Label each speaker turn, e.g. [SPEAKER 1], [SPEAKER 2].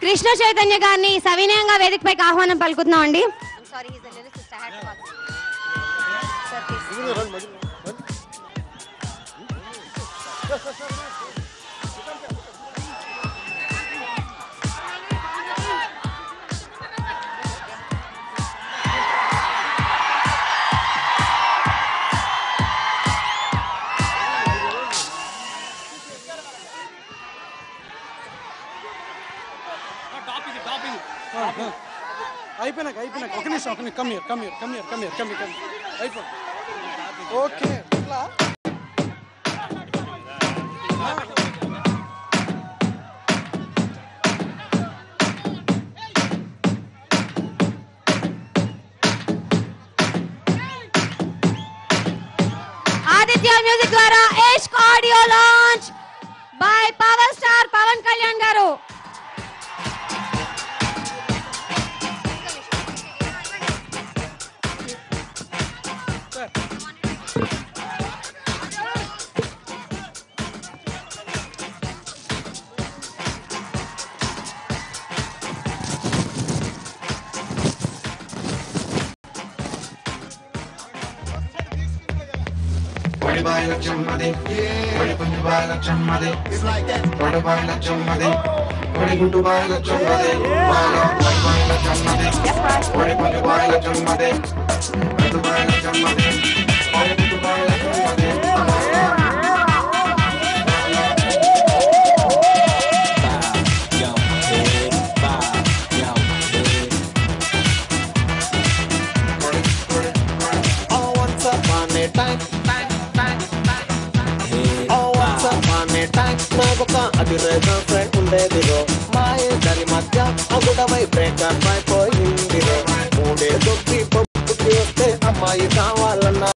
[SPEAKER 1] కృష్ణ చైతన్య గారిని సవినయంగా వేదికపైకి ఆహ్వానం పలుకుతున్నాం అండి
[SPEAKER 2] అయిపోయినాక అయిపోయినాక ఒక నిమిషం ఒక నిమిషం come come come come come come అయిపో ఓకే ఇట్లా
[SPEAKER 1] ఆదిత్య మ్యూజిక్ ద్వారా Ishq audio launch by power star Pavan Kalyan garu
[SPEAKER 3] Bye లక్ష్యం మది పడి పుంజు బాయ్ లక్ష్యం మది పడి బాయ్ లక్ష్యం మది పడి గుంటు బాయ్ లక్ష్యం మది పడి బాయ్ లక్ష్యం మది పడి పుంజు బాయ్ లక్ష్యం మది పడి బాయ్ లక్ష్యం మది పడి గుంటు బాయ్ లక్ష్యం మది
[SPEAKER 4] Oh, once upon a time. Oh, once upon a time. నాకొక అతిరేక ఫ్రెండ్ ఉండేదిరో మా ఇద్దరి మధ్య అగుడమై బ్రేకర్ అయిపోయిందిరో మూడే దొక్కి పప్పుకి వస్తే అమ్మాయి కావాలన్నా